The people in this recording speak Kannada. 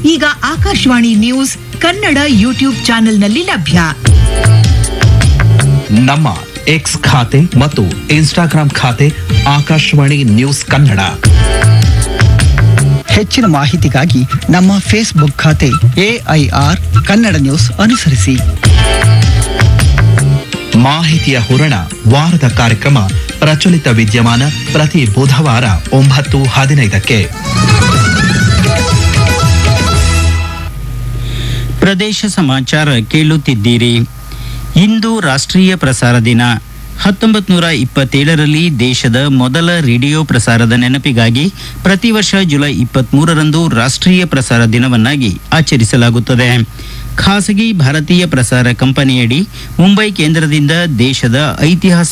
ಈಗ ಆಕಾಶವಾಣಿ ನ್ಯೂಸ್ ಕನ್ನಡ ಯೂಟ್ಯೂಬ್ ಚಾನೆಲ್ನಲ್ಲಿ ಲಭ್ಯ ನಮ್ಮ ಎಕ್ಸ್ ಖಾತೆ ಮತ್ತು ಇನ್ಸ್ಟಾಗ್ರಾಂ ಖಾತೆ ಆಕಾಶವಾಣಿ ನ್ಯೂಸ್ ಕನ್ನಡ ಹೆಚ್ಚಿನ ಮಾಹಿತಿಗಾಗಿ ನಮ್ಮ ಫೇಸ್ಬುಕ್ ಖಾತೆ ಎಐಆರ್ ಕನ್ನಡ ನ್ಯೂಸ್ ಅನುಸರಿಸಿ ಮಾಹಿತಿಯ ಹೂರಣ ವಾರದ ಕಾರ್ಯಕ್ರಮ ಪ್ರಚಲಿತ ವಿದ್ಯಮಾನ ಪ್ರತಿ ಬುಧವಾರ ಒಂಬತ್ತು ಹದಿನೈದಕ್ಕೆ ಪ್ರದೇಶ ಸಮಾಚಾರ ಕೇಳುತ್ತಿದ್ದೀರಿ ಇಂದು ರಾಷ್ಟ್ರೀಯ ಪ್ರಸಾರ ದಿನ ಹತ್ತೊಂಬತ್ತು ನೂರ ಇಪ್ಪತ್ತೇಳರಲ್ಲಿ ದೇಶದ ಮೊದಲ ರೇಡಿಯೋ ಪ್ರಸಾರದ ನೆನಪಿಗಾಗಿ ಪ್ರತಿ ವರ್ಷ ಜುಲೈ ಇಪ್ಪತ್ಮೂರರಂದು ರಾಷ್ಟ್ರೀಯ ಪ್ರಸಾರ ದಿನವನ್ನಾಗಿ ಆಚರಿಸಲಾಗುತ್ತದೆ ಖಾಸಗಿ ಭಾರತೀಯ ಪ್ರಸಾರ ಕಂಪನಿಯಡಿ ಮುಂಬೈ ಕೇಂದ್ರದಿಂದ ದೇಶದ ಐತಿಹಾಸಿಕ